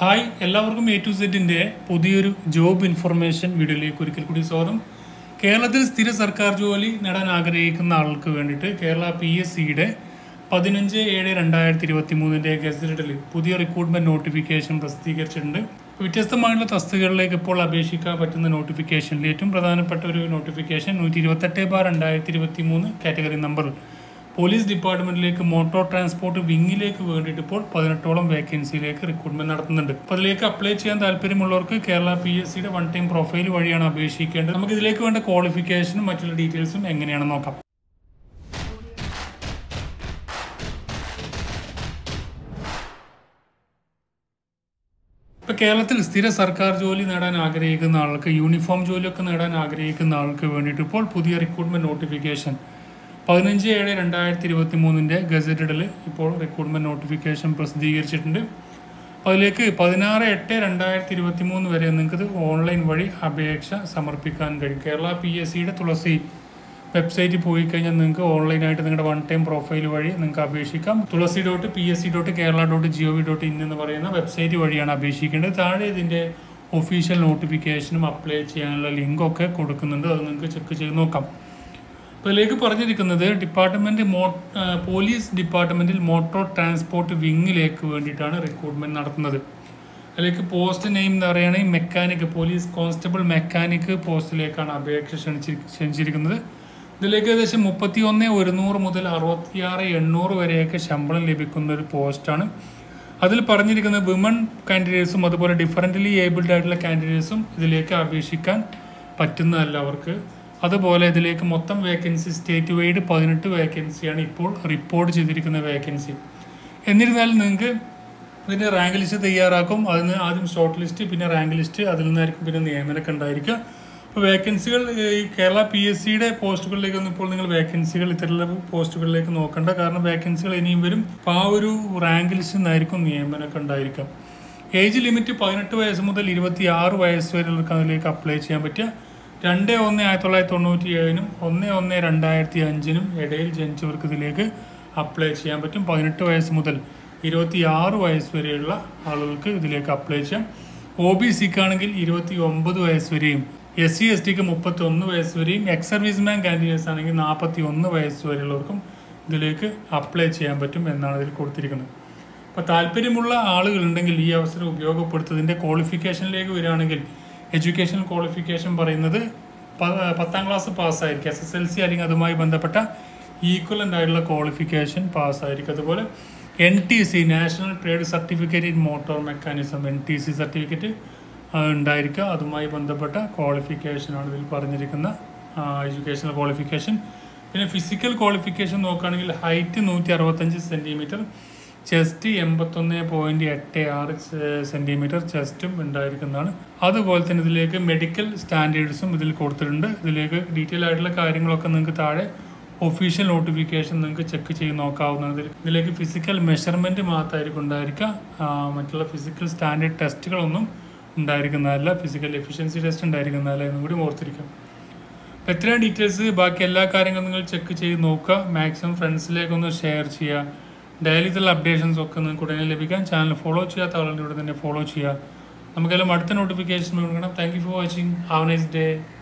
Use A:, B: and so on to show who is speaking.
A: hi എല്ലാവർക്കും A to സെറ്റിന്റെ പുതിയൊരു ജോബ് ഇൻഫർമേഷൻ വീഡിയോയിലേക്ക് ഒരിക്കൽ കൂടി സ്വാഗതം കേരളത്തിൽ സ്ഥിര സർക്കാർ ജോലി നേടാൻ ആഗ്രഹിക്കുന്ന ആൾക്ക് വേണ്ടിയിട്ട് കേരള പി എസ് സിയുടെ പതിനഞ്ച് ഏഴ് രണ്ടായിരത്തി ഇരുപത്തി മൂന്നിൻ്റെ ഗസറ്റിൽ പുതിയ റിക്രൂട്ട്മെന്റ് നോട്ടിഫിക്കേഷൻ പ്രസിദ്ധീകരിച്ചിട്ടുണ്ട് വ്യത്യസ്തമായിട്ടുള്ള തസ്തികകളിലേക്ക് ഇപ്പോൾ അപേക്ഷിക്കാൻ പറ്റുന്ന നോട്ടിഫിക്കേഷനിൽ ഏറ്റവും പ്രധാനപ്പെട്ട ഒരു നോട്ടിഫിക്കേഷൻ നൂറ്റി ഇരുപത്തെട്ട് ബാർ രണ്ടായിരത്തി ഇരുപത്തി മൂന്ന് കാറ്റഗറി നമ്പർ പോലീസ് ഡിപ്പാർട്ട്മെന്റിലേക്ക് മോട്ടോർ ട്രാൻസ്പോർട്ട് വിങ്ങിലേക്ക് വേണ്ടിയിട്ട് ഇപ്പോൾ പതിനെട്ടോളം വേക്കൻസിയിലേക്ക് റിക്രൂട്ട്മെന്റ് നടത്തുന്നുണ്ട് അപ്പോൾ അതിലേക്ക് അപ്ലൈ ചെയ്യാൻ താല്പര്യമുള്ളവർക്ക് കേരള പി എസ് സിയുടെ വൺ ടൈം പ്രൊഫൈൽ വഴിയാണ് അപേക്ഷിക്കേണ്ടത് നമുക്ക് ഇതിലേക്ക് വേണ്ട ക്വാളിഫിക്കേഷനും മറ്റുള്ള ഡീറ്റെയിൽസും എങ്ങനെയാണെന്ന് നോക്കാം ഇപ്പൊ കേരളത്തിൽ സ്ഥിര സർക്കാർ ജോലി നേടാൻ ആഗ്രഹിക്കുന്ന ആൾക്ക് യൂണിഫോം ജോലിയൊക്കെ നേടാൻ ആഗ്രഹിക്കുന്ന ആൾക്ക് വേണ്ടിയിട്ട് ഇപ്പോൾ പുതിയ റിക്രൂട്ട്മെന്റ് നോട്ടിഫിക്കേഷൻ പതിനഞ്ച് ഏഴ് രണ്ടായിരത്തി ഇരുപത്തി മൂന്നിൻ്റെ ഗസറ്റഡിൽ ഇപ്പോൾ റിക്രൂട്ട്മെന്റ് നോട്ടിഫിക്കേഷൻ പ്രസിദ്ധീകരിച്ചിട്ടുണ്ട് അപ്പോൾ അതിലേക്ക് പതിനാറ് എട്ട് രണ്ടായിരത്തി ഇരുപത്തി മൂന്ന് വരെ നിങ്ങൾക്ക് ഓൺലൈൻ വഴി അപേക്ഷ സമർപ്പിക്കാൻ കഴിയും കേരള പി എസ് സിയുടെ തുളസി വെബ്സൈറ്റിൽ പോയി കഴിഞ്ഞാൽ നിങ്ങൾക്ക് ഓൺലൈനായിട്ട് നിങ്ങളുടെ വൺ ടൈം പ്രൊഫൈൽ വഴി നിങ്ങൾക്ക് അപേക്ഷിക്കാം Thulasi dot P S C dot Kerala dot G O V dot in എന്ന് പറയുന്ന വെബ്സൈറ്റ് വഴിയാണ് അപേക്ഷിക്കേണ്ടത് താഴെ ഇതിൻ്റെ ഒഫീഷ്യൽ നോട്ടിഫിക്കേഷനും അപ്ലൈ ചെയ്യാനുള്ള ലിങ്കൊക്കെ കൊടുക്കുന്നുണ്ട് അത് നിങ്ങൾക്ക് ചെക്ക് ചെയ്ത് നോക്കാം അപ്പോൾ ഇതിലേക്ക് പറഞ്ഞിരിക്കുന്നത് ഡിപ്പാർട്ട്മെൻറ്റ് മോ പോലീസ് ഡിപ്പാർട്ട്മെൻറ്റിൽ മോട്ടോർ ട്രാൻസ്പോർട്ട് വിങ്ങിലേക്ക് വേണ്ടിയിട്ടാണ് റിക്രൂട്ട്മെൻറ്റ് നടത്തുന്നത് അതിലേക്ക് പോസ്റ്റ് നെയിം എന്ന് പറയുകയാണെങ്കിൽ മെക്കാനിക് പോലീസ് കോൺസ്റ്റബിൾ മെക്കാനിക് പോസ്റ്റിലേക്കാണ് അപേക്ഷ ക്ഷണിച്ചി ക്ഷണിച്ചിരിക്കുന്നത് ഇതിലേക്ക് ഏകദേശം മുപ്പത്തി ഒന്ന് ഒരുന്നൂറ് മുതൽ അറുപത്തിയാറ് എണ്ണൂറ് വരെയൊക്കെ ശമ്പളം ലഭിക്കുന്ന ഒരു പോസ്റ്റാണ് അതിൽ പറഞ്ഞിരിക്കുന്നത് വിമൺ കാൻഡിഡേറ്റ്സും അതുപോലെ ഡിഫറൻ്റ്ലി ഏബിൾഡ് ആയിട്ടുള്ള കാൻഡിഡേറ്റ്സും ഇതിലേക്ക് അപേക്ഷിക്കാൻ പറ്റുന്നതല്ല അവർക്ക് അതുപോലെ ഇതിലേക്ക് മൊത്തം വേക്കൻസി സ്റ്റേറ്റ് വൈഡ് പതിനെട്ട് വേക്കൻസിയാണ് ഇപ്പോൾ റിപ്പോർട്ട് ചെയ്തിരിക്കുന്ന വേക്കൻസി എന്നിരുന്നാലും നിങ്ങൾക്ക് ഇതിൻ്റെ റാങ്ക് ലിസ്റ്റ് തയ്യാറാക്കും അതിന് ആദ്യം ഷോർട്ട് ലിസ്റ്റ് പിന്നെ റാങ്ക് ലിസ്റ്റ് അതിൽ നിന്നായിരിക്കും പിന്നെ നിയമനമൊക്കെ ഉണ്ടായിരിക്കുക അപ്പോൾ വേക്കൻസികൾ ഈ കേരള പി എസ് സിയുടെ പോസ്റ്റുകളിലേക്കൊന്നും ഇപ്പോൾ നിങ്ങൾ വേക്കൻസികൾ ഇത്തരത്തിലുള്ള പോസ്റ്റുകളിലേക്ക് നോക്കണ്ട കാരണം വേക്കൻസികൾ ഇനിയും വരും അപ്പോൾ ആ ഒരു റാങ്ക് ലിസ്റ്റ് നിന്നായിരിക്കും നിയമനമൊക്കെ ഉണ്ടായിരിക്കുക ഏജ് ലിമിറ്റ് പതിനെട്ട് വയസ്സ് മുതൽ ഇരുപത്തി ആറ് വയസ്സ് വരെയുള്ളവർക്ക് അതിലേക്ക് അപ്ലൈ ചെയ്യാൻ പറ്റുക രണ്ട് ഒന്ന് ആയിരത്തി തൊള്ളായിരത്തി തൊണ്ണൂറ്റി ഏഴിനും ഒന്ന് ഒന്ന് രണ്ടായിരത്തി അഞ്ചിനും ഇടയിൽ ജനിച്ചവർക്ക് ഇതിലേക്ക് അപ്ലൈ ചെയ്യാൻ പറ്റും പതിനെട്ട് വയസ്സ് മുതൽ ഇരുപത്തി ആറ് വയസ്സ് വരെയുള്ള ആളുകൾക്ക് ഇതിലേക്ക് അപ്ലൈ ചെയ്യാം ഒ ബി സിക്കാണെങ്കിൽ ഇരുപത്തി ഒമ്പത് വയസ്സ് വരെയും എസ് സി എസ് ടിക്ക് മുപ്പത്തി ഒന്ന് വയസ്സ് വരെയും എക്സ് സർവീസ്മാൻ കാൻഡിഡേറ്റ്സ് ആണെങ്കിൽ നാൽപ്പത്തി ഒന്ന് വയസ്സ് വരെയുള്ളവർക്കും ഇതിലേക്ക് അപ്ലൈ ചെയ്യാൻ പറ്റും എന്നാണ് ഇതിൽ കൊടുത്തിരിക്കുന്നത് അപ്പോൾ താല്പര്യമുള്ള ആളുകളുണ്ടെങ്കിൽ ഈ അവസരം ഉപയോഗപ്പെടുത്തുന്നതിൻ്റെ ക്വാളിഫിക്കേഷനിലേക്ക് വരികയാണെങ്കിൽ എഡ്യൂക്കേഷൻ ക്വാളിഫിക്കേഷൻ പറയുന്നത് പ- പത്താം ക്ലാസ് പാസ്സായിരിക്കും എസ് എസ് എൽ സി അല്ലെങ്കിൽ അതുമായി ബന്ധപ്പെട്ട ഈക്വലൻ്റ് ആയിട്ടുള്ള ക്വാളിഫിക്കേഷൻ പാസ്സായിരിക്കും അതുപോലെ N T C national trade certificate in motor mechanism N T C certificate ഉണ്ടായിരിക്കുക അതുമായി ബന്ധപ്പെട്ട ക്വാളിഫിക്കേഷനാണ് ഇതിൽ പറഞ്ഞിരിക്കുന്ന എഡ്യൂക്കേഷണൽ ക്വാളിഫിക്കേഷൻ പിന്നെ ഫിസിക്കൽ ക്വാളിഫിക്കേഷൻ നോക്കുകയാണെങ്കിൽ ഹൈറ്റ് നൂറ്റി അറുപത്തഞ്ച് സെൻറ്റിമീറ്റർ ചെസ്റ്റ് എൺപത്തൊന്ന് പോയിന്റ് എട്ട് ആറ് സെൻറ്റിമീറ്റർ ചെസ്റ്റും ഉണ്ടായിരിക്കുന്നതാണ് അതുപോലെ തന്നെ ഇതിലേക്ക് മെഡിക്കൽ സ്റ്റാൻഡേർഡ്സും ഇതിൽ കൊടുത്തിട്ടുണ്ട് ഇതിലേക്ക് ഡീറ്റെയിൽ ആയിട്ടുള്ള കാര്യങ്ങളൊക്കെ നിങ്ങൾക്ക് താഴെ ഒഫീഷ്യൽ നോട്ടിഫിക്കേഷൻ നിങ്ങൾക്ക് ചെക്ക് ചെയ്ത് നോക്കാവുന്നതാണ് ഇതിൽ ഇതിലേക്ക് ഫിസിക്കൽ മെഷർമെൻറ്റ് മാത്രമായിരിക്കും ഉണ്ടായിരിക്കുക ആ, മറ്റുള്ള ഫിസിക്കൽ സ്റ്റാൻഡേർഡ് ടെസ്റ്റുകളൊന്നും ഉണ്ടായിരിക്കുന്നതല്ല ഫിസിക്കൽ എഫിഷ്യൻസി ടെസ്റ്റ് ഉണ്ടായിരിക്കുന്നതല്ല എന്നും കൂടി ഓർത്തിരിക്കാം അപ്പോൾ ഇത്രയും ഡീറ്റെയിൽസ് ബാക്കി എല്ലാ കാര്യങ്ങളും നിങ്ങൾ ചെക്ക് ചെയ്ത് നോക്കുക മാക്സിമം ഫ്രണ്ട്സിലേക്കൊന്ന് ഷെയർ ചെയ്യുക ഡെയിലിത്തുള്ള അപ്ഡേഷൻസ് ഒക്കെ നിങ്ങൾക്ക് ഉടനെ ലഭിക്കാൻ ചാനൽ ഫോളോ ചെയ്യാത്ത ആളുകളുടെ ഇവിടെ തന്നെ ഫോളോ ചെയ്യുക നമുക്കെല്ലാം അടുത്ത നോട്ടിഫിക്കേഷൻ കൊടുക്കണം thank you for watching have nice day